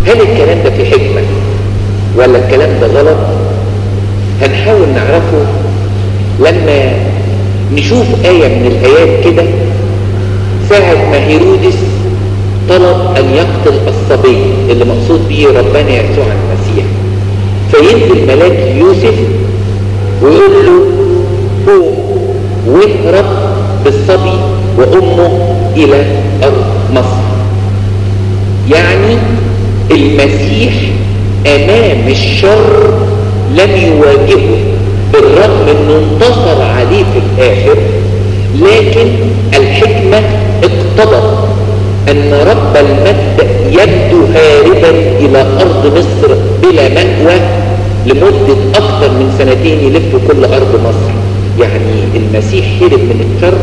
هل الكلام ده في حكمة ولا الكلام ده غلط هنحاول نعرفه لما نشوف آية من الآيات كده ساعة ما هيرودس طلب أن يقتل الصبي اللي مقصود به ربنا يسوع المسيح فينزل ملاك يوسف ويقول له قوم واهرب بالصبي وأمه إلى أرض مصر يعني المسيح أمام الشر لم يواجهه بالرغم أنه انتصر عليه في الآخر لكن الحكمة اقتضت أن رب المجد يبدو هاربا إلى أرض مصر بلا مأوى لمدة أكثر من سنتين يلف كل أرض مصر يعني المسيح هرب من الشر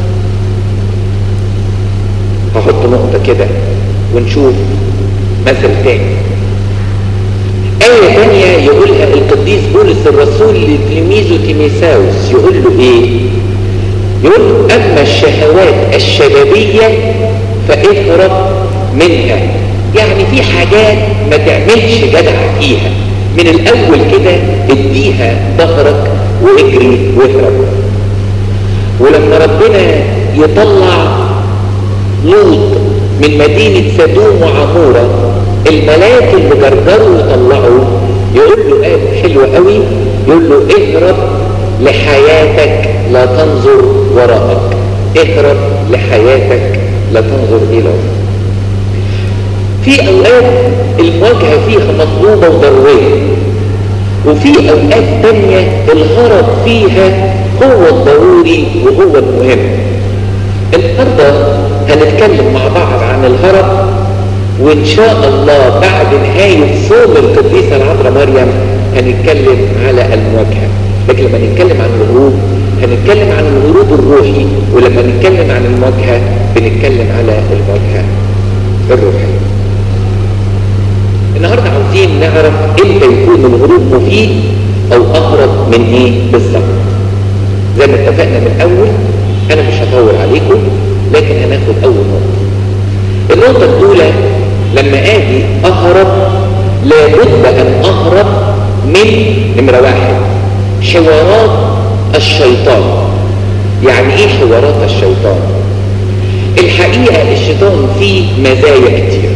هحط نقطة كده ونشوف مثل تاني آية تانية يقولها القديس بولس الرسول لتلميذه تيميساوس يقول له ايه يقول له اما الشهوات الشبابية فاهرب منها يعني في حاجات ما تعملش جدع فيها من الاول كده اديها ظهرك واجري واهرب ولما ربنا يطلع لوط من مدينة سدوم وعمورة الملاك اللي جرجروا وطلعوا يقول له آية حلوة قوي يقول له اهرب لحياتك لا تنظر وراءك اهرب لحياتك لا تنظر إلى وراءك في أوقات المواجهة فيها مطلوبة وضرورية وفي أوقات تانية الهرب فيها هو الضروري وهو المهم النهارده هنتكلم مع بعض عن الهرب وإن شاء الله بعد نهاية صوم القديسة العذراء مريم هنتكلم على المواجهة لكن لما نتكلم عن الهروب هنتكلم عن الهروب الروحي ولما نتكلم عن المواجهة بنتكلم على المواجهة الروحية النهاردة عاوزين نعرف امتى يكون الهروب مفيد او اهرب من ايه بالظبط زي ما اتفقنا من الاول انا مش هطول عليكم لكن هناخد اول نقطة النقطة الاولى لما اجي اهرب لابد ان اهرب من نمرة واحد حوارات الشيطان يعني ايه حوارات الشيطان الحقيقة الشيطان فيه مزايا كتير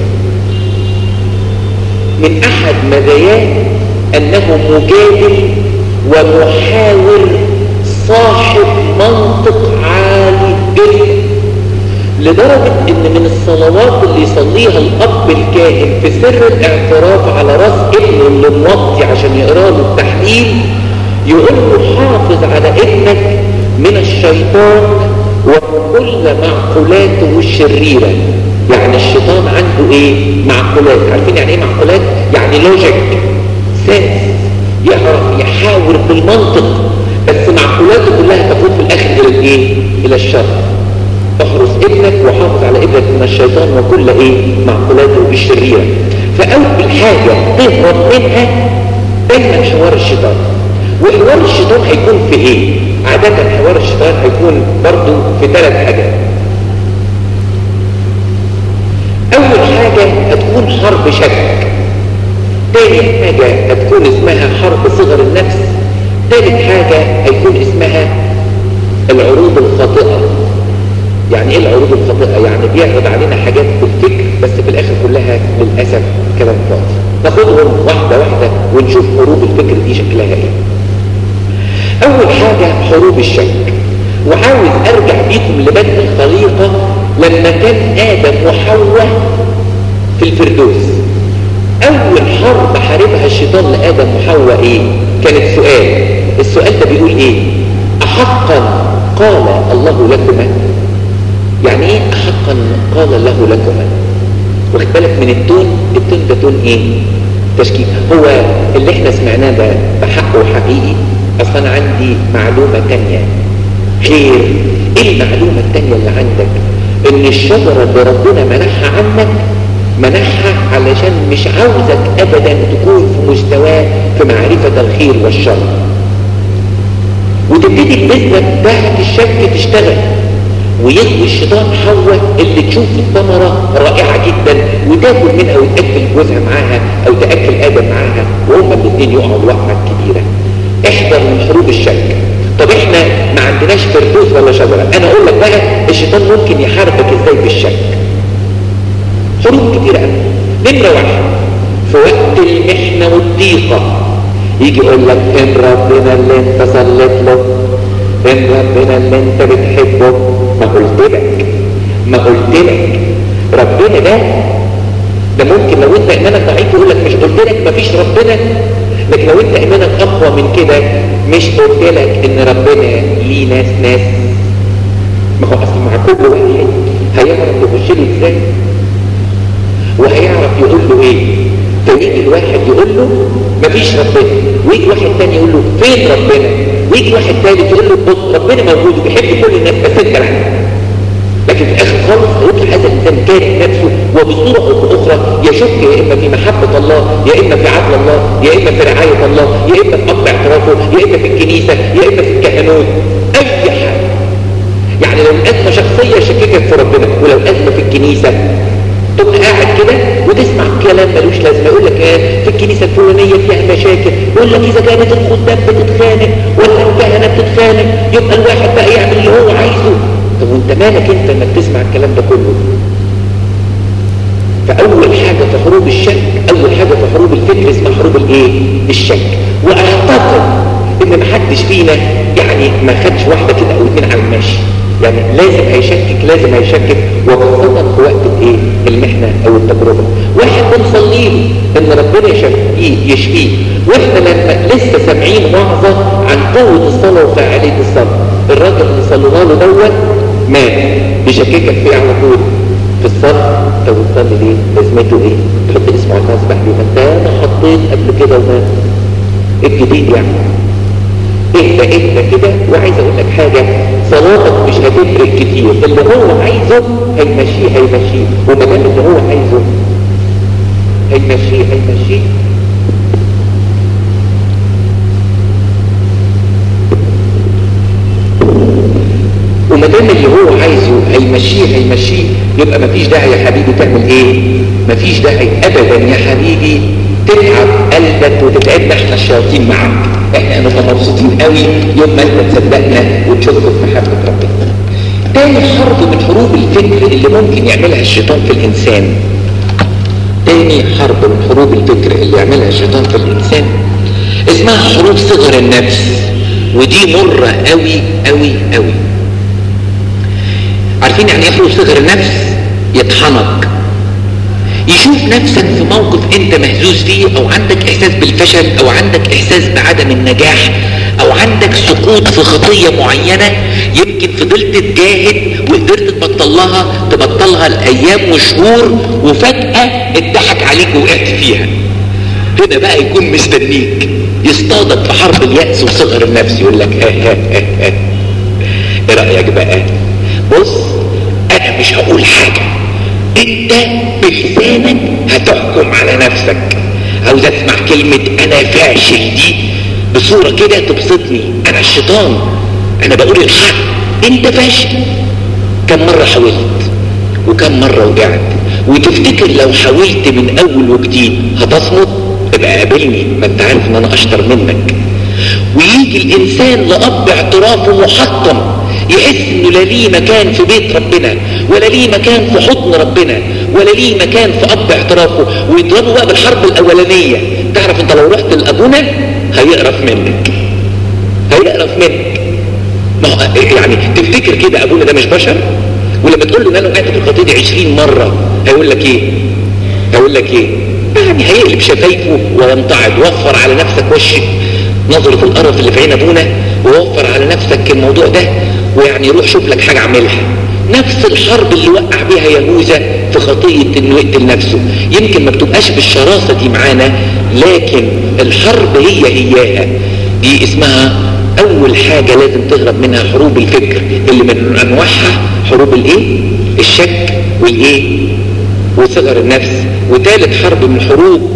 من احد مزاياه انه مجادل ومحاور صاحب منطق عالي جدا لدرجة ان من الصلوات اللي يصليها الاب الكاهن في سر الاعتراف على راس ابنه اللي موطي عشان يقرا له التحليل يقول له حافظ على ابنك من الشيطان وكل معقولاته الشريرة يعني الشيطان عنده ايه معقولات عارفين يعني ايه معقولات يعني لوجيك سنس يعرف يحاور بالمنطق بس معقولاته كلها تفوت في الاخر الى الايه الى الشر احرس ابنك وحافظ على ابنك من الشيطان وكل ايه معقولاته الشريرة فاول حاجة تهرب منها دايما حوار الشيطان وحوار الشيطان هيكون في ايه عادة حوار الشيطان هيكون برضو في ثلاث حاجات اول حاجة هتكون حرب شك تاني حاجة هتكون اسمها حرب صغر النفس تالت حاجة هيكون اسمها العروض الخاطئة يعني ايه العروض الخاطئة يعني بيعرض علينا حاجات بالفكر بس في الاخر كلها للأسف كلام فاضي ناخدهم واحدة واحدة ونشوف حروب الفكر دي شكلها ايه اول حاجة حروب الشك وعاوز ارجع بيكم لبدء الخليقة لما كان ادم وحواء في الفردوس اول حرب حاربها الشيطان لادم وحواء ايه كانت سؤال السؤال ده بيقول ايه احقا قال الله لكما يعني ايه احقا قال الله لكما واخد بالك من التون التون ده تون ايه تشكيك هو اللي احنا سمعناه ده بحقه حقيقي اصلا انا عندي معلومة تانية خير ايه المعلومة التانية اللي عندك ان الشجرة اللي ربنا منحها عنك منحها علشان مش عاوزك ابدا تكون في مستواه في معرفة الخير والشر وتبتدي البذرة بتاعت الشك تشتغل ويغوي الشيطان حواء اللي تشوف الثمرة رائعة جدا وتاكل منها وتاكل جوزها معاها او تاكل ادم معاها وهما الاثنين يقعوا الوقعه الكبيره احذر من حروب الشك طب احنا ما عندناش فردوس ولا شجره انا اقول لك بقى الشيطان ممكن يحاربك ازاي بالشك حروب كتيره قوي نمره واحد في وقت المحنه والضيقه يجي يقول لك ان ربنا اللي انت صليت له ان ربنا اللي انت بتحبه ما قلت لك ما قلت لك ربنا ده ده ممكن لو انت ايمانك ضعيف يقول لك مش قلت لك مفيش ربنا لكن لو انت ايمانك اقوى من كده مش قلت لك ان ربنا ليه ناس ناس ما هو اصلا مع كل واحد هيعرف يخش له ازاي وهيعرف يقول له ايه فيجي الواحد يقول له مفيش ربنا ويجي واحد تاني يقول له فين ربنا ويجي واحد تالت يقول له بص ربنا موجود وبيحب كل الناس بس انت لا لكن في الاخر خالص هيطلع هذا الانسان كاره نفسه وبصوره او باخرى يشك يا اما في محبه الله يا اما في عدل الله يا اما في رعايه الله يا اما في قطع اعترافه يا اما في الكنيسه يا اما في الكهنوت اي حاجه يعني لو الازمه شخصيه شككك في ربنا ولو ازمه في الكنيسه تبقى قاعد كده وتسمع كلام ملوش لازمه يقول لك ايه في الكنيسه الفلانيه فيها مشاكل يقول لك اذا كانت الخدام بتتخانق ولا الكهنه بتتخانق يبقى الواحد بقى يعمل اللي هو عايزه طب وانت مالك انت انك تسمع الكلام ده كله فاول حاجه في حروب الشك اول حاجه في حروب الفكر اسمها حروب الايه الشك واعتقد ان محدش فينا يعني ما خدش واحده كده او اتنين على المشي يعني لازم هيشكك لازم هيشكك وخاصة في وقت الايه المحنة او التجربة واحد بنصلي له ان ربنا يشفيه يشفيه واحنا لما لسه سامعين وعظة عن قوة الصلاة وفاعلية الصلاة الراجل اللي صلوا له دوت مات يشككك فيه على طول في الصلاة طب بتصلي ليه؟ لازمته ايه؟ تحط اسمه على المسبح ليه؟ ما انت انا حطيت قبل كده ومات الجديد يعني اهدى اهدى كده وعايز اقول لك حاجة صلاتك مش هتفرق كتير اللي هو عايزه هيمشيه هيمشيه وما دام اللي هو عايزه هيمشيه هيمشيه وما دام اللي هو عايزه هيمشيه هيمشيه يبقى مفيش داعي يا حبيبي تعمل ايه مفيش داعي ابدا يا حبيبي تتعب قلبك وتتعبنا احنا الشياطين معاك احنا هنبقى مبسوطين قوي يوم ما انت تصدقنا وتشوفنا في محبه ربنا تاني حرب من حروب الفكر اللي ممكن يعملها الشيطان في الانسان تاني حرب من حروب الفكر اللي يعملها الشيطان في الانسان اسمها حروب صغر النفس ودي مرة قوي قوي قوي عارفين يعني ايه حروب صغر النفس يطحنك يشوف نفسك في موقف انت مهزوز فيه او عندك احساس بالفشل او عندك احساس بعدم النجاح او عندك سقوط في خطية معينة يمكن فضلت تجاهد وقدرت تبطلها تبطلها الايام وشهور وفجأة اتضحك عليك ووقعت فيها هنا بقى يكون مستنيك يصطادك في حرب اليأس وصغر النفس يقول لك ها ها ها ها ايه رأيك بقى بص انا مش هقول حاجة انت بلسانك هتحكم على نفسك عاوز اسمع كلمة انا فاشل دي بصورة كده تبسطني انا الشيطان انا بقول الحق انت فاشل كم مرة حاولت وكم مرة وقعت وتفتكر لو حاولت من اول وجديد هتصمت ابقى قابلني ما انت عارف ان انا اشطر منك ويجي الانسان لاب اعترافه محطم يحس انه لا ليه مكان في بيت ربنا ولا ليه مكان في حضن ربنا ولا ليه مكان في اب اعترافه ويضربوا بقى بالحرب الاولانيه تعرف انت لو رحت لابونا هيقرف منك هيقرف منك ما هو يعني تفتكر كده ابونا ده مش بشر ولما تقول له ان انا وقعت في الخطيه دي 20 مره هيقول لك ايه هيقول لك ايه يعني هيقلب شفايفه ويمتعض وفر على نفسك وش نظرة القرف اللي في عين ابونا ووفر على نفسك الموضوع ده ويعني روح شوف لك حاجة اعملها نفس الحرب اللي وقع بيها يهوذا في خطية انه يقتل نفسه يمكن ما بتبقاش بالشراسة دي معانا لكن الحرب هي هياها دي اسمها اول حاجة لازم تهرب منها حروب الفكر اللي من انواعها حروب الايه الشك والايه وصغر النفس وثالث حرب من حروب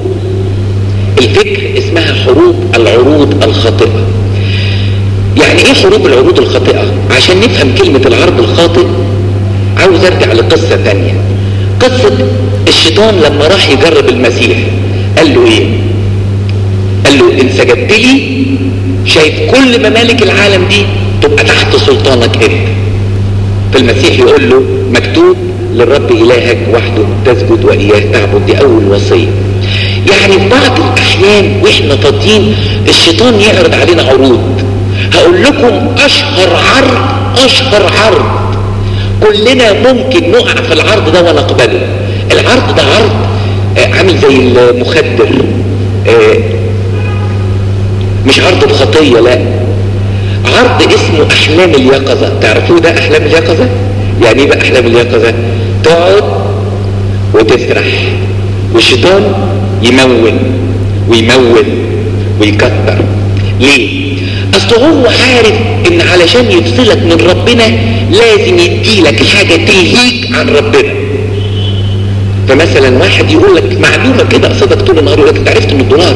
الفكر اسمها حروب العروض الخاطئة يعني ايه حروب العروض الخاطئة عشان نفهم كلمة العرض الخاطئ عاوز ارجع لقصة تانية قصة الشيطان لما راح يجرب المسيح قال له ايه قال له ان سجدت لي شايف كل ممالك العالم دي تبقى تحت سلطانك انت فالمسيح يقول له مكتوب للرب الهك وحده تسجد واياه تعبد دي اول وصيه يعني في بعض الاحيان واحنا فاضيين الشيطان يعرض علينا عروض هقول لكم اشهر عرض اشهر عرض كلنا ممكن نقع في العرض ده ونقبله العرض ده عرض آه عامل زي المخدر آه مش عرض بخطية لا عرض اسمه احلام اليقظة تعرفوه ده احلام اليقظة يعني ايه بقى احلام اليقظة تقعد وتسرح والشيطان يمول ويمول ويكتر ليه اصل هو عارف ان علشان يفصلك من ربنا لازم يديلك حاجة تلهيك عن ربنا فمثلا واحد يقول لك معلومة كده قصدك طول النهار يقول لك انت عرفت ان الدولار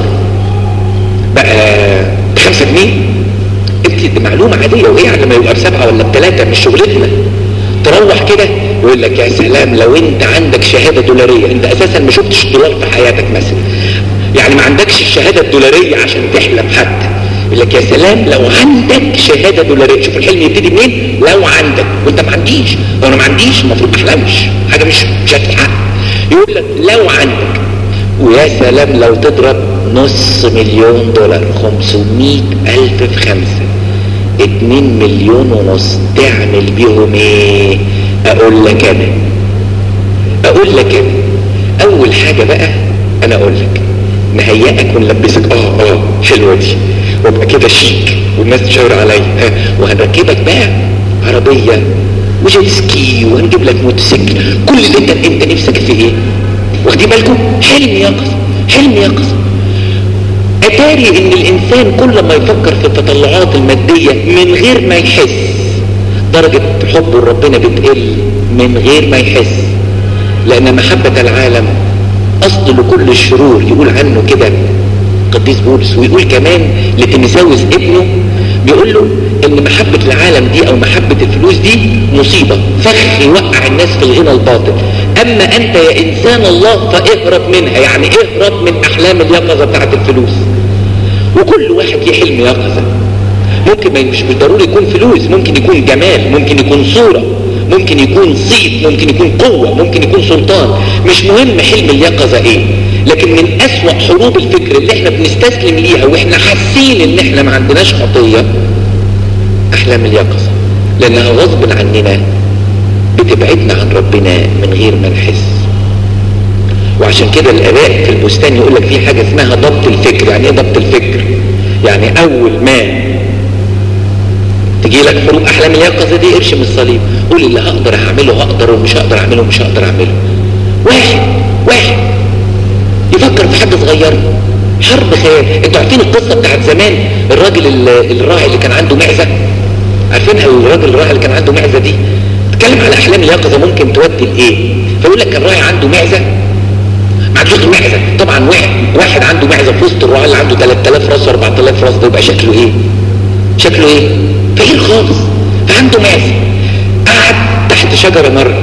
بقى بخمسة جنيه انت معلومة عادية وايه لما يبقى بسبعة ولا بثلاثة مش شغلتنا تروح كده يقول لك يا سلام لو انت عندك شهادة دولارية انت اساسا ما شفتش الدولار في حياتك مثلا يعني ما عندكش الشهادة الدولارية عشان تحلم حتى يقول لك يا سلام لو عندك شهادة دولارية شوف الحلم يبتدي منين لو عندك وانت ما عنديش وانا ما عنديش المفروض ما احلمش حاجة مش مش هتتحقق يقول لك لو عندك ويا سلام لو تضرب نص مليون دولار 500 ألف في خمسة اتنين مليون ونص تعمل بيهم ايه اقول لك انا اقول لك انا اول حاجة بقى انا اقول لك نهيئك ونلبسك اه اه حلوة دي وابقى كده شيك والناس تشاور عليا ها وهنركبك بقى عربية وجيت سكي وهنجيب لك موتوسيكل كل اللي انت انت نفسك في ايه واخدين بالكم حلم يقظ حلم يقظ اتاري ان الانسان كل ما يفكر في التطلعات المادية من غير ما يحس درجة حبه لربنا بتقل من غير ما يحس لان محبة العالم اصل لكل الشرور يقول عنه كده قديس بولس ويقول كمان لتيمساوس ابنه بيقول له ان محبة العالم دي او محبة الفلوس دي مصيبة فخ يوقع الناس في الغنى الباطل اما انت يا انسان الله فاهرب منها يعني اهرب من احلام اليقظة بتاعت الفلوس وكل واحد ليه حلم يقظة ممكن مش ضروري يكون فلوس ممكن يكون جمال ممكن يكون صورة ممكن يكون صيت ممكن يكون قوة ممكن يكون سلطان مش مهم حلم اليقظة ايه لكن من اسوأ حروب الفكر اللي احنا بنستسلم ليها واحنا حاسين ان احنا ما عندناش خطية احلام اليقظة لانها غصب عننا بتبعدنا عن ربنا من غير ما نحس وعشان كده الاباء في البستان يقول لك في حاجة اسمها ضبط الفكر يعني ايه ضبط الفكر يعني اول ما تجي لك حروب احلام اليقظه دي ارشم الصليب قول اللي هقدر اعمله هقدر ومش هقدر اعمله مش هقدر اعمله واحد واحد يفكر في حاجه صغيره حرب خيال انتوا عارفين القصه بتاعت زمان الراجل الراعي اللي كان عنده معزه عارفينها الراجل الراعي اللي كان عنده معزه دي تتكلم على احلام اليقظه ممكن تودي لايه فيقول لك كان راعي عنده معزه ما عندوش معزه طبعا واحد واحد عنده معزه في وسط الراعي اللي عنده 3000 راس و4000 راس ده يبقى شكله ايه شكله ايه فقير خالص فعنده معزه قعد تحت شجره مره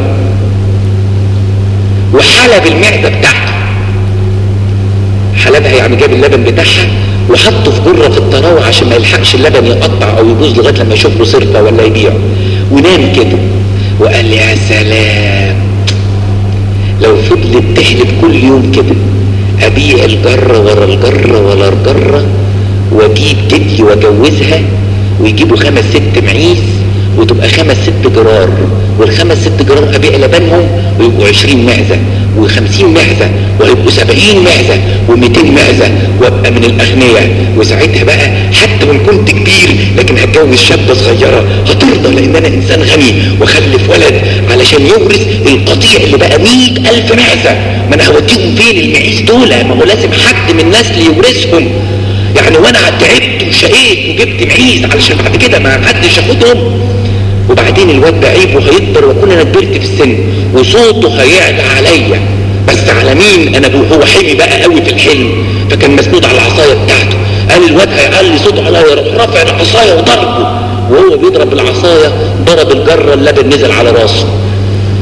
وحلب المعده بتاعته حلبها يعني جاب اللبن بتاعها وحطه في جره في الطراوه عشان ما يلحقش اللبن يقطع او يبوظ لغايه لما يشوف له صرفه ولا يبيعه ونام كده وقال يا سلام لو فضلت تحلب كل يوم كده ابيع الجره ورا الجره ورا الجره واجيب جدي واجوزها ويجيبوا خمس ست معيز وتبقى خمس ست جرار والخمس ست جرار ابيع لبنهم ويبقوا عشرين معزة وخمسين معزة ويبقوا سبعين معزة ومئتين معزة وابقى من الاغنياء وساعتها بقى حتى وان كنت كبير لكن هتجوز شابة صغيرة هترضى لان انا انسان غني واخلف ولد علشان يورث القطيع اللي بقى مئة الف معزة ما انا هوديهم فين المعيز دول ما هو لازم حد من نسل يورثهم يعني وانا تعبت وشقيت وجبت معيز علشان بعد كده ما حدش ياخدهم وبعدين الواد ده عيبه هيكبر واكون انا كبرت في السن وصوته هيعلى عليا بس على مين انا هو حلمي بقى قوي في الحلم فكان مسنود على العصايه بتاعته قال الواد هيعلي صوته عليا يروح رافع العصايه وضربه وهو بيضرب العصايه ضرب الجره اللبن نزل على راسه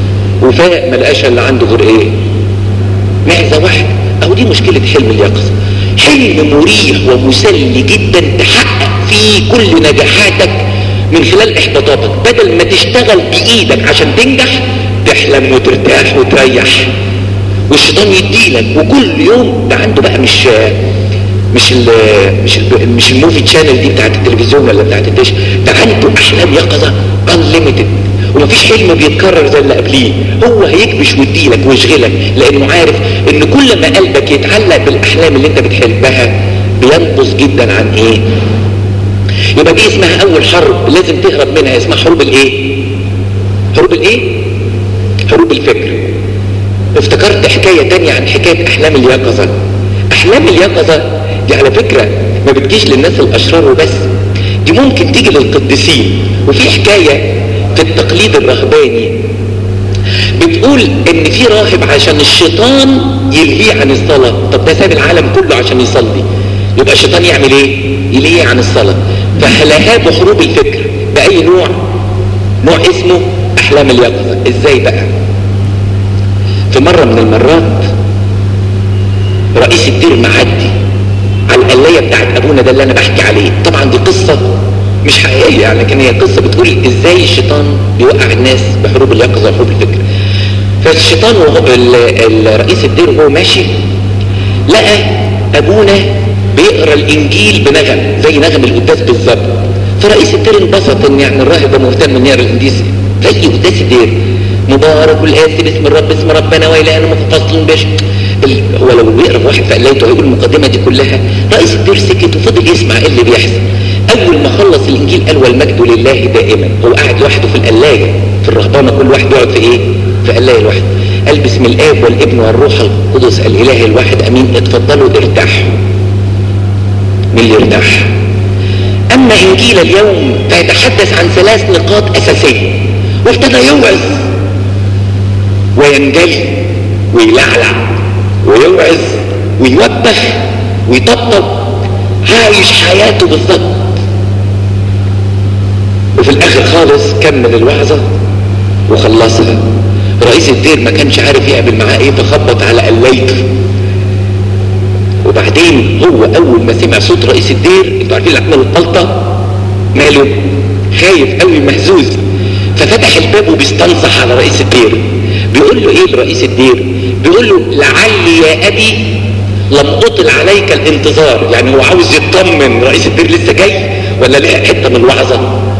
وفاق ما لقاش اللي عنده غير ايه معزة واحدة اهو دي مشكلة حلم اليقظة حلم مريح ومسلي جدا تحقق فيه كل نجاحاتك من خلال احباطاتك بدل ما تشتغل بايدك عشان تنجح تحلم وترتاح وتريح والشيطان يديلك وكل يوم ده عنده بقى مش مش ال مش ال مش الموفي تشانل دي بتاعت التلفزيون ولا بتاعت الدش ده عنده احلام يقظه انليمتد ومفيش حلم بيتكرر زي اللي قبليه هو هيكبش ويديلك ويشغلك لانه عارف ان كل ما قلبك يتعلق بالاحلام اللي انت بتحبها بينقص جدا عن ايه يبقى دي اسمها اول حرب لازم تهرب منها اسمها حروب الايه حروب الايه حروب الفكر افتكرت حكاية تانية عن حكاية احلام اليقظة احلام اليقظة دي على فكرة ما بتجيش للناس الاشرار وبس دي ممكن تيجي للقديسين وفي حكاية في التقليد الرهباني بتقول ان في راهب عشان الشيطان يلهيه عن الصلاة طب ده ساب العالم كله عشان يصلي يبقى الشيطان يعمل ايه يلهيه عن الصلاة فهلهاه بحروب الفكر بأي نوع نوع اسمه احلام اليقظة ازاي بقى في مرة من المرات رئيس الدير معدي على القلاية بتاعت ابونا ده اللي انا بحكي عليه طبعا دي قصة مش حقيقية يعني لكن هي قصة بتقول ازاي الشيطان بيوقع الناس بحروب اليقظة وحروب الفكر فالشيطان وهو الرئيس الدير وهو ماشي لقى ابونا بيقرا الانجيل بنغم زي نغم القداس بالظبط فرئيس الدير انبسط ان يعني الراهب ده مهتم ان يقرا الانجيل زي قداس الدير مبارك الآتي باسم الرب اسم ربنا وإلهنا متفصل بش ال... هو لو بيقرا واحد في قلايته هيقول المقدمه دي كلها رئيس الدير سكت وفضل يسمع ايه اللي بيحصل اول ما خلص الانجيل قال والمجد لله دائما هو قاعد لوحده في القلايه في الرهبانه كل واحد يقعد في ايه في قلايه لوحده قال باسم الاب والابن والروح القدس الاله الواحد امين اتفضلوا ارتاحوا مين اللي يرتاح اما انجيل اليوم فيتحدث عن ثلاث نقاط اساسيه وابتدى يوعظ وينجلي ويلعلع ويوعظ ويوبخ ويطبطب عايش حياته بالظبط وفي الاخر خالص كمل الوعظة وخلصها رئيس الدير ما كانش عارف يقبل معاه ايه فخبط على قلايته وبعدين هو اول ما سمع صوت رئيس الدير انتوا عارفين اللي عمل القلطة ماله خايف قوي مهزوز ففتح الباب وبيستنصح على رئيس الدير بيقول له ايه لرئيس الدير بيقول له لعلي يا ابي لم اطل عليك الانتظار يعني هو عاوز يطمن رئيس الدير لسه جاي ولا لقى حته من الوعظه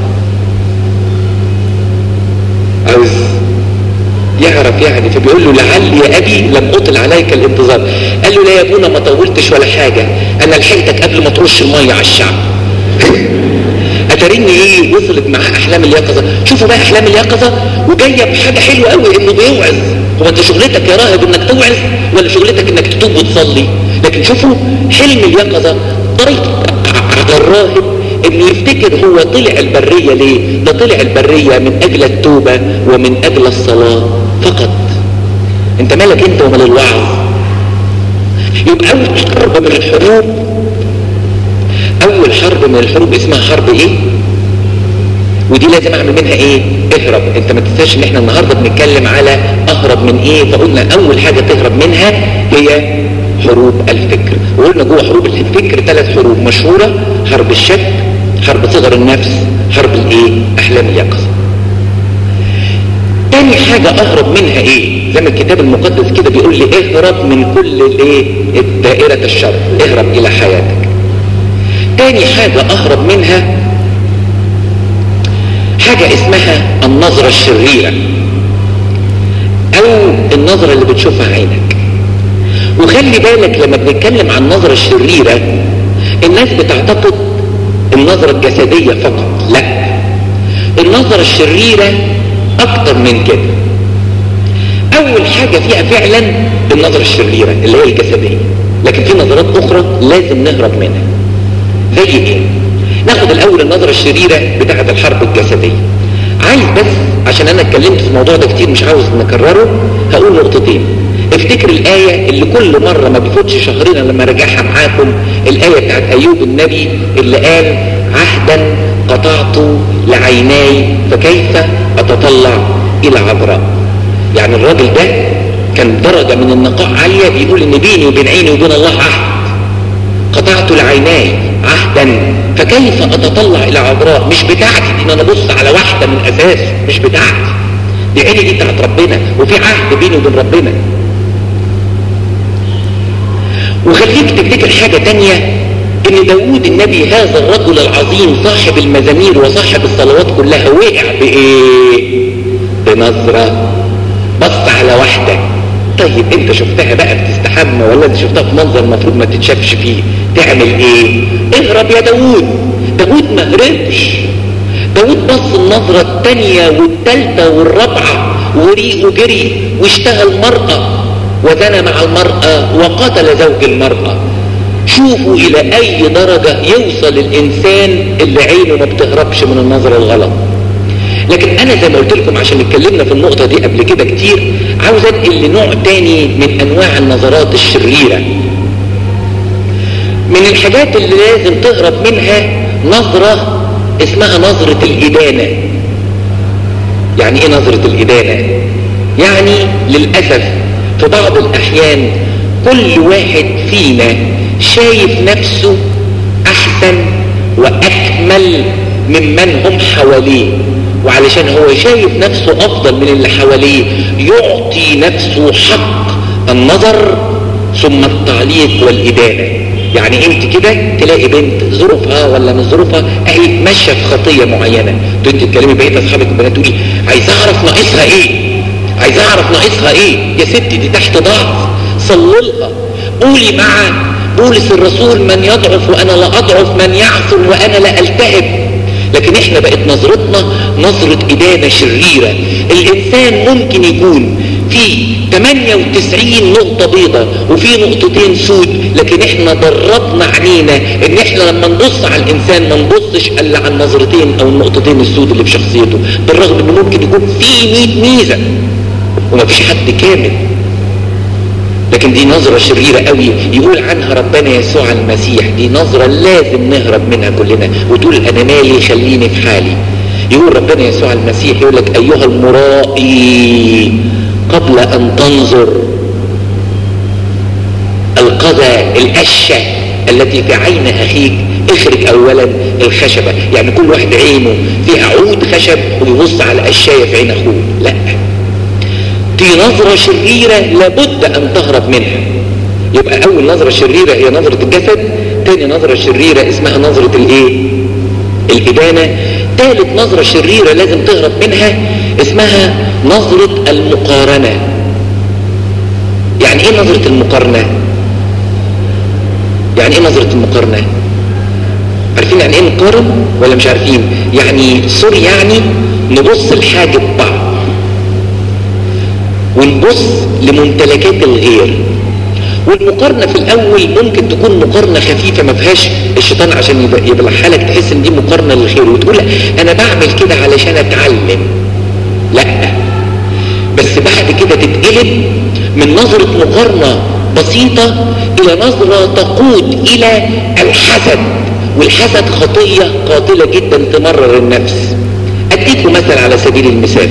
عاوز يعرف يعني فبيقول له لعلي يا ابي لم اطل عليك الانتظار قال له لا يا ابونا ما طولتش ولا حاجه انا لحقتك قبل ما ترش الميه على الشعب اتريني ايه وصلت معاه احلام اليقظه شوفوا بقى احلام اليقظه وجايه بحاجه حلوه قوي انه بيوعظ هو انت شغلتك يا راهب انك توعظ ولا شغلتك انك تتوب وتصلي لكن شوفوا حلم اليقظه طريقه على الراهب انه يفتكر هو طلع البريه ليه ده طلع البريه من اجل التوبه ومن اجل الصلاه فقط انت مالك انت ومال الوعظ يبقى اول حرب من الحروب اول حرب من الحروب اسمها حرب ايه ودي لازم اعمل منها ايه اهرب انت ما تنساش ان احنا النهارده بنتكلم على اهرب من ايه فقلنا اول حاجه تهرب منها هي حروب الفكر وقلنا جوه حروب الفكر ثلاث حروب مشهوره حرب الشك حرب صغر النفس حرب الايه احلام اليقظه تاني حاجة اهرب منها ايه زي ما الكتاب المقدس كده بيقول لي اهرب من كل الايه دائرة الشر اهرب الى حياتك تاني حاجة اهرب منها حاجة اسمها النظرة الشريرة او النظرة اللي بتشوفها عينك وخلي بالك لما بنتكلم عن النظرة الشريرة الناس بتعتقد النظرة الجسدية فقط لا النظرة الشريرة اكتر من كده اول حاجة فيها فعلا النظرة الشريرة اللي هي الجسدية لكن في نظرات اخرى لازم نهرب منها زي ايه ناخد الاول النظرة الشريرة بتاعة الحرب الجسدية عايز بس عشان انا اتكلمت في الموضوع ده كتير مش عاوز نكرره هقول نقطتين افتكر الآية اللي كل مرة ما بيفوتش شهرين لما راجعها معاكم الآية بتاعت أيوب النبي اللي قال عهدا قطعت لعيناي فكيف أتطلع إلى عذراء يعني الراجل ده كان درجة من النقاء عالية بيقول ان بيني وبين عيني وبين الله عهد قطعت لعيناي عهدا فكيف اتطلع الى عذراء مش بتاعتي ان انا ابص على واحدة من اساس مش بتاعتي دي عيني دي بتاعت ربنا وفي عهد بيني وبين ربنا وخليك تفتكر حاجة تانية ان داود النبي هذا الرجل العظيم صاحب المزامير وصاحب الصلوات كلها وقع بايه بنظرة بص على واحدة طيب انت شفتها بقى بتستحمى ولا انت شفتها في منظر المفروض ما تتشافش فيه تعمل ايه اهرب يا داود داود ما هربش داود بص النظرة التانية والتالتة والرابعة وريقه جري واشتهى المرأة وزنى مع المرأة وقتل زوج المرأة شوفوا الى اي درجة يوصل الانسان اللي عينه ما بتهربش من النظرة الغلط لكن انا زي ما قلت لكم عشان اتكلمنا في النقطة دي قبل كده كتير عاوز انقل لنوع تاني من انواع النظرات الشريرة من الحاجات اللي لازم تهرب منها نظرة اسمها نظرة الإدانة يعني ايه نظرة الإدانة يعني للأسف في بعض الأحيان كل واحد فينا شايف نفسه أحسن وأكمل ممن هم حواليه وعلشان هو شايف نفسه أفضل من اللي حواليه يعطي نفسه حق النظر ثم التعليق والإدانة يعني انت كده تلاقي بنت ظروفها ولا مش ظروفها اهي ماشيه في خطيه معينه انت تتكلمي بقيه اصحابك البنات تقولي عايز اعرف ناقصها ايه عايز اعرف ناقصها ايه يا ستي دي تحت ضعف صللها قولي مع بولس الرسول من يضعف وانا لا اضعف من يعثر وانا لا التهب لكن احنا بقت نظرتنا نظرة ادانة شريرة الانسان ممكن يكون في 98 نقطة بيضة وفي نقطتين سود لكن احنا دربنا عينينا ان احنا لما نبص على الانسان ما نبصش الا على النظرتين او النقطتين السود اللي في شخصيته بالرغم انه ممكن يكون في 100 ميزة ومفيش حد كامل لكن دي نظرة شريرة قوي يقول عنها ربنا يسوع المسيح دي نظرة لازم نهرب منها كلنا وتقول انا مالي خليني في حالي يقول ربنا يسوع المسيح يقول لك ايها المرائي قبل ان تنظر القذى القشة التي في عين اخيك اخرج اولا الخشبة يعني كل واحد عينه فيها عود خشب ويبص على القشاية في عين اخوه لا دي نظرة شريرة لابد ان تهرب منها يبقى اول نظرة شريرة هي نظرة الجسد تاني نظرة شريرة اسمها نظرة الايه الادانة تالت نظرة شريرة لازم تهرب منها اسمها نظرة المقارنة يعني ايه نظرة المقارنة يعني ايه نظرة المقارنة عارفين يعني ايه مقارن ولا مش عارفين يعني سوري يعني نبص لحاجة بعض ونبص لممتلكات الغير والمقارنة في الأول ممكن تكون مقارنة خفيفة ما فيهاش الشيطان عشان يبلعها لك تحس إن دي مقارنة للخير وتقول أنا بعمل كده علشان أتعلم لا بس بعد كده تتقلب من نظرة مقارنة بسيطة إلى نظرة تقود إلى الحسد والحسد خطية قاتلة جدا تمرر النفس أديكم مثل على سبيل المثال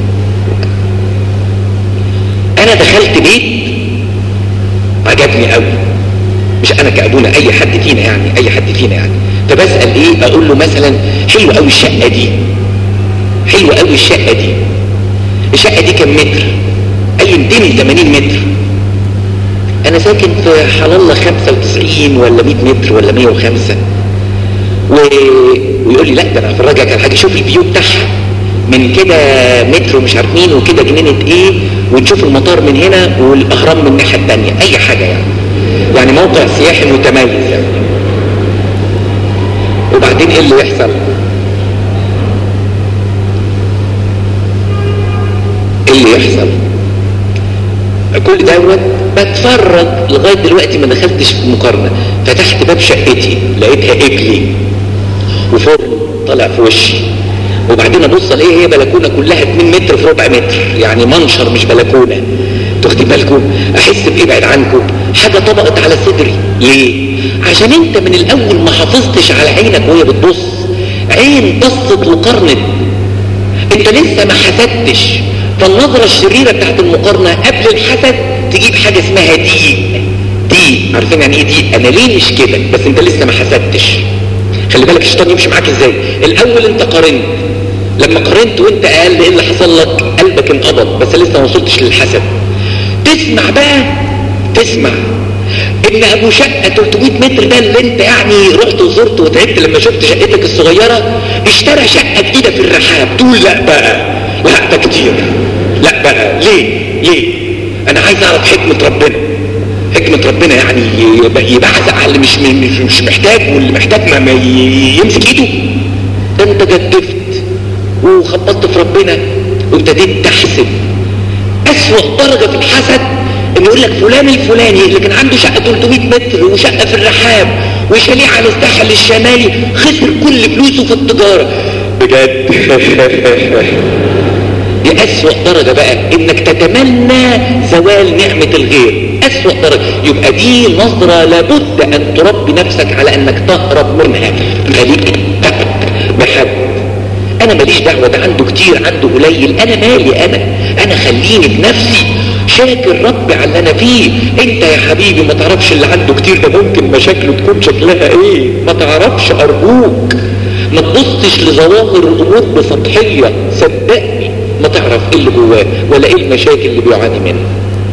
انا دخلت بيت عجبني قوي مش انا كابونا اي حد فينا يعني اي حد فينا يعني فبسال ايه اقول له مثلا حلوه قوي الشقه دي حلوه قوي الشقه دي الشقه دي كام متر قال لي 280 متر انا ساكن في حلالة 95 ولا 100 متر ولا 105 و... ويقول لي لا ده انا هفرجك على حاجه شوف الفيو بتاعها من كده متر ومش عارف مين وكده جنينة ايه ونشوف المطار من هنا والاهرام من الناحية التانية اي حاجة يعني يعني موقع سياحي متميز يعني وبعدين ايه اللي يحصل ايه اللي يحصل كل دوت بتفرج لغاية دلوقتي ما دخلتش في مقارنة فتحت باب شقتي لقيتها اجلي وفرن طالع في وشي وبعدين ابص الاقي هي بلكونه كلها 2 متر في ربع متر يعني منشر مش بلكونه تاخدي بالكم احس بايه بعد عنكم حاجه طبقت على صدري ليه عشان انت من الاول ما حافظتش على عينك وهي بتبص عين بصت وقرنت انت لسه ما حسدتش فالنظرة الشريرة بتاعت المقارنة قبل الحسد تجيب حاجة اسمها ضيق ضيق عارفين يعني ايه ضيق انا ليه مش كده بس انت لسه ما حسدتش خلي بالك الشيطان يمشي معاك ازاي الاول انت قارنت لما قارنت وانت اقل ايه اللي حصل لك قلبك انقبض بس لسه ما وصلتش للحسد تسمع بقى تسمع ان ابو شقة 300 متر ده اللي انت يعني رحت وزرت وتعبت لما شفت شقتك الصغيرة اشترى شقة جديدة في الرحاب تقول لا بقى لا ده كتير لا بقى ليه ليه انا عايز اعرف حكمة ربنا حكمة ربنا يعني يبعزق على اللي مش, مش, مش محتاج واللي محتاج ما, ما يمسك ايده ده انت جدفت وخبطت في ربنا وابتديت تحسب اسوأ درجة في الحسد ان يقول لك فلان الفلاني اللي كان عنده شقة 300 متر وشقة في الرحاب وشاليه على الساحل الشمالي خسر كل فلوسه في التجارة بجد دي اسوأ درجة بقى انك تتمنى زوال نعمة الغير اسوأ درجة يبقى دي نظرة لابد ان تربي نفسك على انك تهرب منها خليك بحد انا ماليش دعوة ده عنده كتير عنده قليل انا مالي انا انا خليني بنفسي شاكر ربي على اللي انا فيه انت يا حبيبي ما تعرفش اللي عنده كتير ده ممكن مشاكله تكون شكلها ايه ما تعرفش ارجوك ما تبصش لظواهر الامور بسطحية صدقني ما تعرف ايه اللي جواه ولا ايه المشاكل اللي بيعاني منها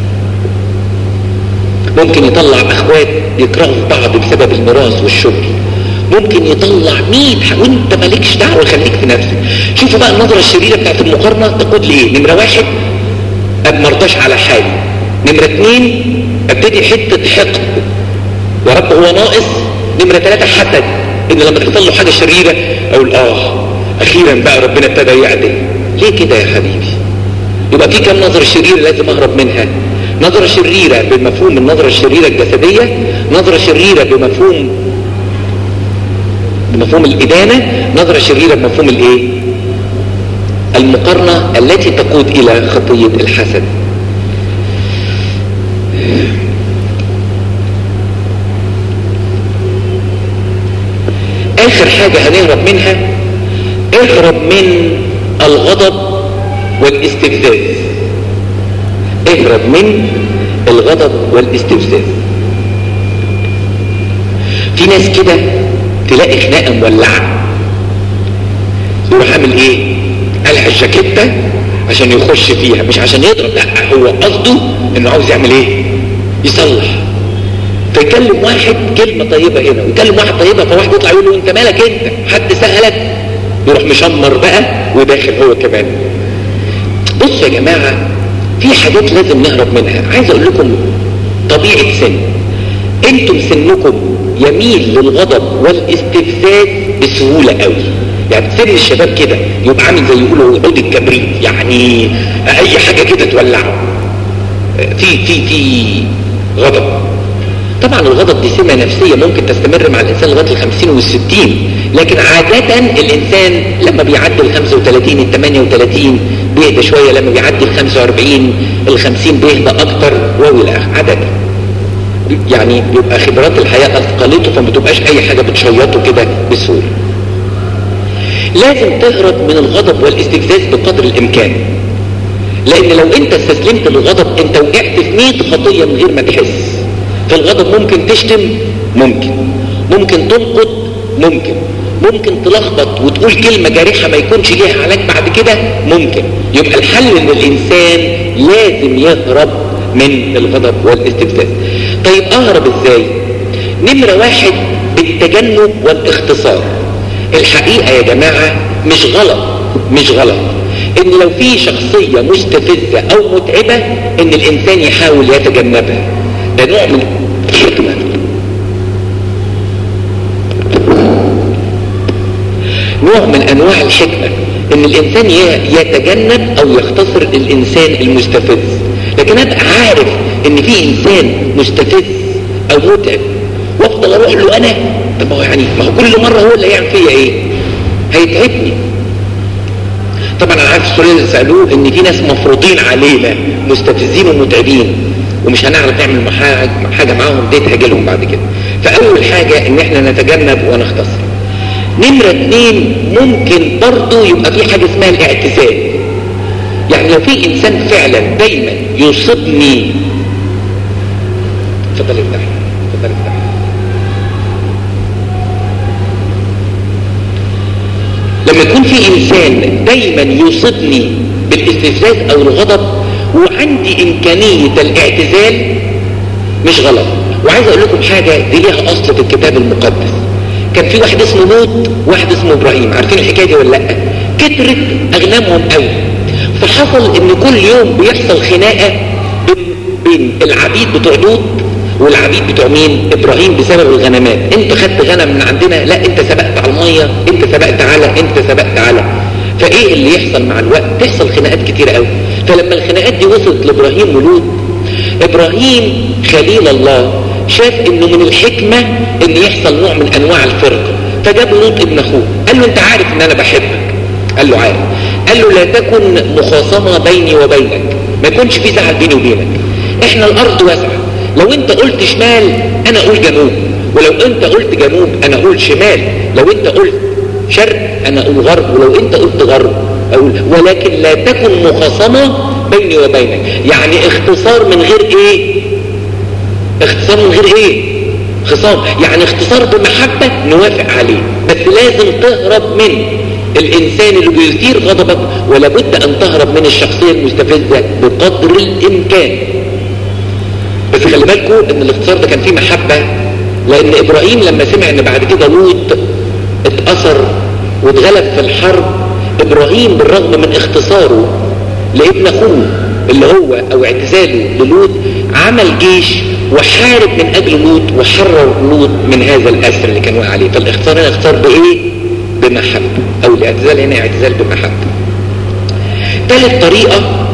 ممكن يطلع اخوات يكرهوا في بعض بسبب الميراث والشغل ممكن يطلع مين وانت مالكش دعوه خليك في نفسك شوفوا بقى النظره الشريره بتاعت المقارنه تقود لايه نمره واحد اب مرضاش على حالي نمره اتنين ابتدي حته حقد يا رب هو ناقص نمره ثلاثه حسد ان لما تحصل له حاجه شريره اقول اه اخيرا بقى ربنا ابتدى يعدل ليه كده يا حبيبي يبقى في كم نظره شريره لازم اهرب منها نظرة شريرة بمفهوم النظرة الشريرة الجسدية نظرة شريرة بمفهوم بمفهوم الإدانة نظرة شريرة بمفهوم الإيه المقارنة التي تقود إلى خطية الحسد آخر حاجة هنهرب منها اهرب من الغضب والاستفزاز اهرب من الغضب والاستفزاز في ناس كده تلاقي خناقه مولعه يروح عامل ايه قلع الجاكيته عشان يخش فيها مش عشان يضرب لا هو قصده انه عاوز يعمل ايه يصلح فيكلم واحد كلمة طيبة هنا ويكلم واحد طيبة فواحد يطلع يقول له انت مالك انت حد سألك يروح مشمر بقى وداخل هو كمان بصوا يا جماعة في حاجات لازم نهرب منها عايز اقول لكم طبيعة سن انتم سنكم يميل للغضب والاستفزاز بسهولة قوي يعني سن الشباب كده يبقى عامل زي يقولوا عود الكبريت يعني اي حاجة كده تولعه في في في غضب طبعا الغضب دي سمة نفسية ممكن تستمر مع الإنسان لغاية الخمسين والستين لكن عادة الإنسان لما بيعدي الخمسة وثلاثين الثمانية وثلاثين بيهدى شوية لما بيعدي الخمسة واربعين الخمسين بيهدى أكتر وإلى عادة يعني بيبقى خبرات الحياة أثقلته فما بتبقاش أي حاجة بتشيطه كده بسهولة لازم تهرب من الغضب والاستفزاز بقدر الإمكان لأن لو أنت استسلمت للغضب أنت وقعت في 100 خطية من غير ما تحس في الغضب ممكن تشتم ممكن ممكن تنقد ممكن ممكن تلخبط وتقول كلمة جارحة ما يكونش ليها علاج بعد كده ممكن يبقى الحل ان الانسان لازم يهرب من الغضب والاستفزاز طيب اهرب ازاي نمرة واحد بالتجنب والاختصار الحقيقة يا جماعة مش غلط مش غلط ان لو في شخصية مستفزة او متعبة ان الانسان يحاول يتجنبها ده نوع من الحكمة نوع من انواع الحكمة ان الانسان يتجنب او يختصر الانسان المستفز لكن ابقى عارف ان في انسان مستفز او متعب وافضل اروح له انا طب ما هو يعني ما هو كل مرة هو اللي هيعمل فيا ايه هيتعبني طبعا انا عارف السؤال اللي سألوه ان في ناس مفروضين علينا مستفزين ومتعبين ومش هنعرف نعمل حاجة معاهم دي تهجلهم بعد كده فأول حاجة ان احنا نتجنب ونختصر نمرة اتنين ممكن برضو يبقى في حاجة اسمها الاعتزال يعني لو في انسان فعلا دايما يصيبني اتفضل افتحي اتفضل افتحي لما يكون في انسان دايما يصيبني بالاستفزاز او الغضب وعندي امكانية الاعتزال مش غلط وعايز اقول لكم حاجة دي ليها اصل في الكتاب المقدس كان في واحد اسمه لوط واحد اسمه ابراهيم عارفين الحكاية دي ولا لا كترت اغنامهم قوي فحصل ان كل يوم بيحصل خناقة بين, بين العبيد بتوع لوط والعبيد بتوع مين ابراهيم بسبب الغنمات انت خدت غنم من عندنا لا انت سبقت على المية انت سبقت على انت سبقت على فايه اللي يحصل مع الوقت تحصل خناقات كتيرة قوي فلما الخناقات دي وصلت لابراهيم ولوط ابراهيم خليل الله شاف انه من الحكمة ان يحصل نوع من انواع الفرقة فجاب لوط ابن اخوه قال له انت عارف ان انا بحبك قال له عارف قال له لا تكن مخاصمة بيني وبينك ما يكونش في زعل بيني وبينك احنا الارض واسعة لو انت قلت شمال انا اقول جنوب ولو انت قلت جنوب انا اقول شمال لو انت قلت شرق انا اقول غرب ولو انت قلت غرب اقول ولكن لا تكن مخاصمة بيني وبينك يعني اختصار من غير ايه اختصار من غير ايه خصام يعني اختصار بمحبة نوافق عليه بس لازم تهرب من الانسان اللي بيثير غضبك ولا بد ان تهرب من الشخصية المستفزة بقدر الامكان بس خلي بالكم ان الاختصار ده كان فيه محبة لان ابراهيم لما سمع ان بعد كده لوط اتأثر واتغلب في الحرب ابراهيم بالرغم من اختصاره لابن اخوه اللي هو او اعتزاله للوط عمل جيش وحارب من اجل لوط وحرر لوط من هذا الاسر اللي كان واقع عليه فالاختصار هنا اختصار بايه بمحبة او الاعتزال هنا اعتزال بمحبة ثالث طريقة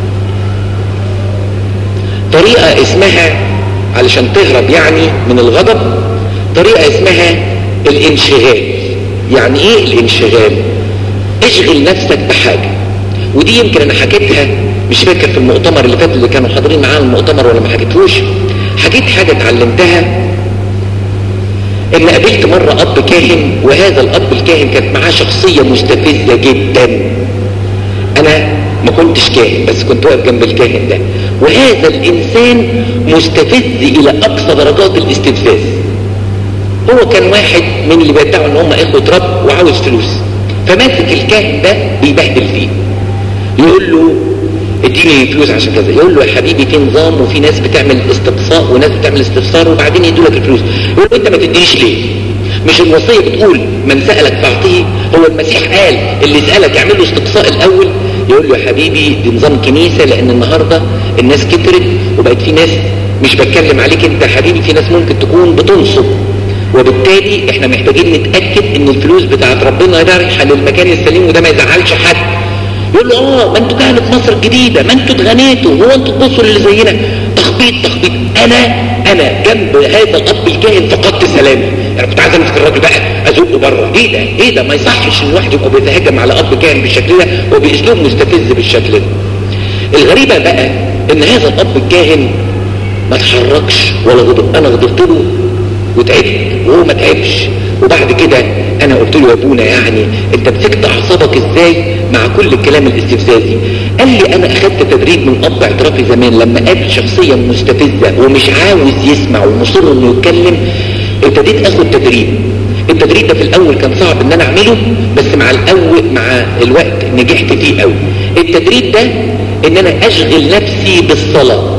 طريقة اسمها علشان تهرب يعني من الغضب طريقة اسمها الانشغال يعني ايه الانشغال اشغل نفسك بحاجة ودي يمكن انا حكيتها مش فاكر في المؤتمر اللي فات اللي كانوا حاضرين معانا المؤتمر ولا ما حكيتهوش حكيت حاجة اتعلمتها ان قابلت مرة اب كاهن وهذا الاب الكاهن كانت معاه شخصية مستفزة جدا انا ما كنتش كاهن بس كنت واقف جنب الكاهن ده وهذا الانسان مستفز الى اقصى درجات الاستفزاز هو كان واحد من اللي بيدعوا ان هم اخوة رب وعاوز فلوس فماسك الكاهن ده بيبهدل فيه يقول له اديني فلوس عشان كذا يقول له يا حبيبي في نظام وفي ناس بتعمل استقصاء وناس بتعمل استفسار وبعدين يدوا لك الفلوس يقول له انت ما تدينيش ليه مش الوصية بتقول من سألك فاعطيه هو المسيح قال اللي سألك اعمل له استقصاء الاول يقول له يا حبيبي دي نظام كنيسة لان النهاردة الناس كترت وبقت في ناس مش بتكلم عليك انت يا حبيبي في ناس ممكن تكون بتنصب وبالتالي احنا محتاجين نتأكد ان الفلوس بتاعت ربنا ده رايحة للمكان السليم وده ما يزعلش حد يقول له اه ما انتوا كهنة مصر الجديدة ما انتوا اتغنيتوا هو انتوا تبصوا للي زينا تخبيط تخبيط انا انا جنب هذا الاب الكاهن فقدت سلامي انا كنت عايز امسك الراجل بقى ازقه بره ايه ده ايه ده ما يصحش ان الواحد يبقى بيتهجم على اب كاهن بالشكل ده وباسلوب مستفز بالشكل ده الغريبة بقى ان هذا الاب الكاهن ما تحركش ولا غضب انا غضبت له وتعبت وهو ما تعبش وبعد كده انا قلت له يا ابونا يعني انت مسكت اعصابك ازاي مع كل الكلام الاستفزازي قال لي انا اخدت تدريب من اب اعترافي زمان لما قابل شخصية مستفزة ومش عاوز يسمع ومصر انه يتكلم ابتديت اخد تدريب التدريب ده في الاول كان صعب ان انا اعمله بس مع الاول مع الوقت نجحت فيه قوي التدريب ده ان انا اشغل نفسي بالصلاة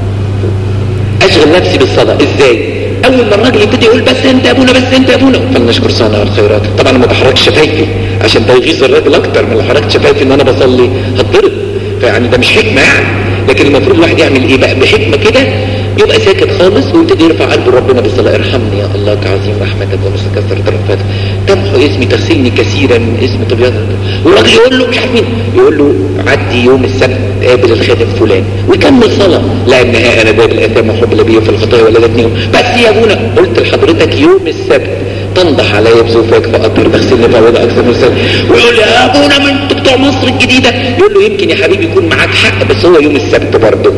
اشغل نفسي بالصلاة ازاي اول ما الراجل يبتدي يقول بس انت يا ابونا بس انت يا ابونا فلنشكر صانع الخيرات طبعا انا ما بحركش شفايفي عشان ده يغيظ الراجل اكتر من لو حركت شفايفي ان انا بصلي هتضرب فيعني ده مش حكمه يعني لكن المفروض الواحد يعمل ايه بقى بحكمه كده يبقى ساكت خالص ويبتدي يرفع قلبه لربنا بالصلاه ارحمني يا الله كعظيم رحمتك ونص كثرة رحمتك تمحو اسمي تغسلني كثيرا من اسم طبيعتك والراجل يقول له مش عارف مين يقول له عدي يوم السبت قابل الخادم فلان ويكمل صلاه لا النهايه انا باب الاثام وحب الابيه في الخطايا ولدتني بس يا ابونا قلت لحضرتك يوم السبت تنضح عليا بزوفك فاطهر تغسلني فاوضع اكثر من السنه ويقول لي يا ابونا ما انتوا بتوع مصر الجديده يقول له يمكن يا حبيبي يكون معاك حق بس هو يوم السبت برضه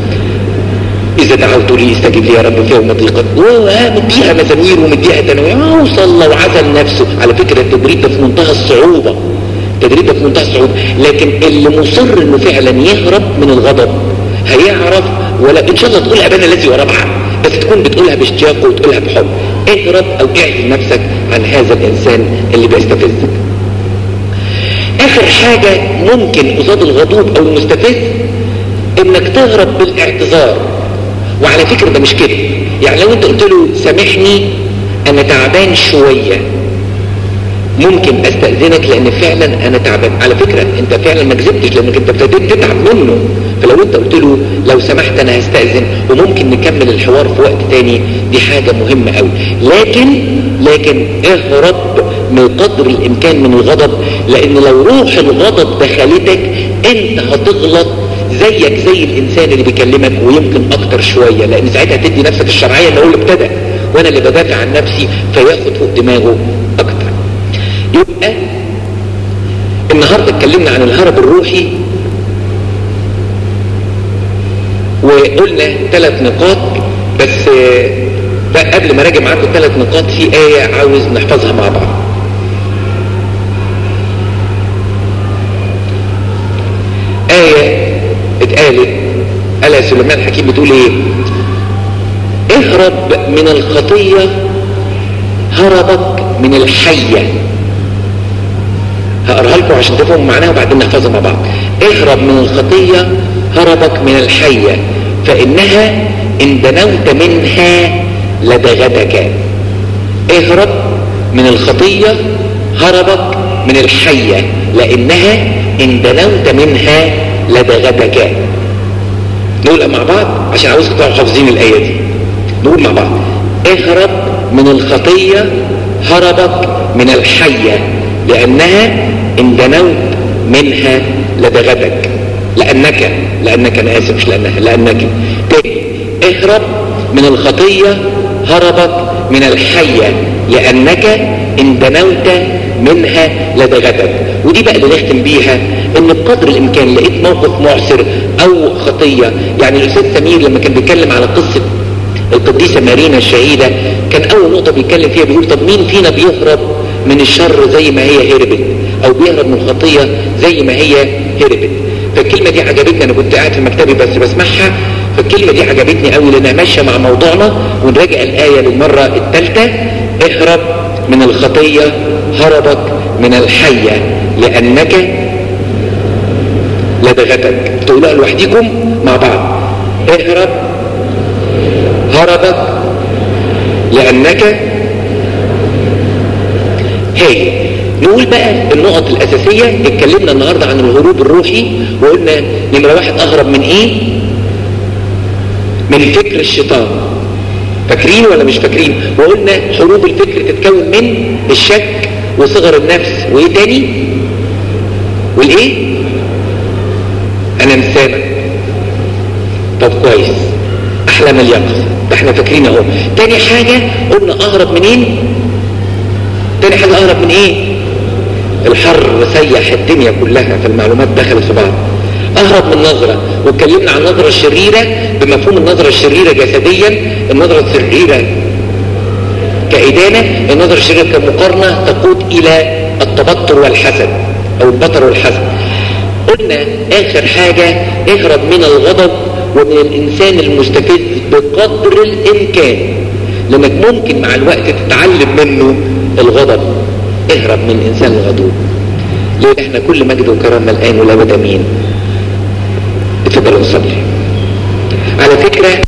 إذا دعوت لي استجب لي يا رب في يوم ضيقة مديها مزامير ومديها تنويع وصلى وعزل نفسه على فكرة التدريب ده في منتهى الصعوبة التدريب ده في منتهى الصعوبة لكن اللي مصر انه فعلا يهرب من الغضب هيعرف ولا ان شاء الله تقول ابانا الذي وربعها بس تكون بتقولها باشتياق وتقولها بحب اهرب او اعزل نفسك عن هذا الانسان اللي بيستفزك اخر حاجة ممكن قصاد الغضوب او المستفز انك تهرب بالاعتذار وعلى فكرة ده مش كده يعني لو انت قلت له سامحني انا تعبان شوية ممكن استأذنك لان فعلا انا تعبان على فكرة انت فعلا ما كذبتش لانك انت ابتديت تتعب منه فلو انت قلت له لو سمحت انا هستأذن وممكن نكمل الحوار في وقت تاني دي حاجة مهمة قوي لكن لكن اهرب من قدر الامكان من الغضب لان لو روح الغضب دخلتك انت هتغلط زيك زي الانسان اللي بيكلمك ويمكن اكتر شوية لان ساعتها تدي نفسك الشرعية اللي هو اللي ابتدى وانا اللي بدافع عن نفسي فياخد فوق دماغه اكتر يبقى النهاردة اتكلمنا عن الهرب الروحي وقلنا ثلاث نقاط بس قبل ما راجع معاكم ثلاث نقاط في آية عاوز نحفظها مع بعض آية اتقالت قالها سليمان الحكيم بتقول ايه اهرب من الخطية هربك من الحية هقراها لكم عشان تفهموا معناها وبعدين نحفظها مع بعض اهرب من الخطية هربك من الحية فإنها إن دنوت منها لدغتك اهرب من الخطية هربك من الحية لأنها إن دنوت منها لدغتك نقول مع بعض عشان عاوزكم تبقوا حافظين الآية دي نقول مع بعض اهرب من الخطية هربك من الحية لأنها إن دنوت منها لدغتك لأنك لأنك أنا آسف مش لأنها لأنك تاني اهرب من الخطية هربك من الحية لأنك إن دنوت منها لدغتك ودي بقى اللي نختم بيها ان بقدر الامكان لقيت موقف معسر او خطية يعني الاستاذ سمير لما كان بيتكلم على قصة القديسة مارينا الشهيدة كان اول نقطة بيتكلم فيها بيقول طب مين فينا بيهرب من الشر زي ما هي هربت او بيهرب من الخطية زي ما هي هربت فالكلمة دي عجبتني انا كنت قاعد في مكتبي بس بسمعها فالكلمة دي عجبتني قوي لانها ماشية مع موضوعنا ونراجع الآية للمرة الثالثة اهرب من الخطية هربك من الحية لأنك لدغتك تقولها لوحدكم مع بعض اهرب هربك لأنك هي نقول بقى النقط الأساسية اتكلمنا النهاردة عن الهروب الروحي وقلنا نمرة واحد أهرب من إيه من فكر الشيطان فاكرين ولا مش فاكرين وقلنا حروب الفكر تتكون من الشك وصغر النفس وايه تاني والايه انا مسامع طب كويس احلام اليقظه ده احنا فاكرين اهو تاني حاجة قلنا اهرب منين تاني حاجة اهرب من ايه الحر سيح الدنيا كلها فالمعلومات دخلت في بعض اهرب من نظرة واتكلمنا عن النظرة الشريرة بمفهوم النظرة الشريرة جسديا النظرة الشريرة كإدانة النظرة الشريرة كمقارنة تقود إلى التبطر والحسد أو البطر والحسد قلنا آخر حاجة اهرب من الغضب ومن الإنسان المستفز بقدر الإمكان لأنك ممكن مع الوقت تتعلم منه الغضب اهرب من الإنسان الغضوب ليه احنا كل مجد وكرامة الآن ولا بد مين اتفضلوا نصلي على فكرة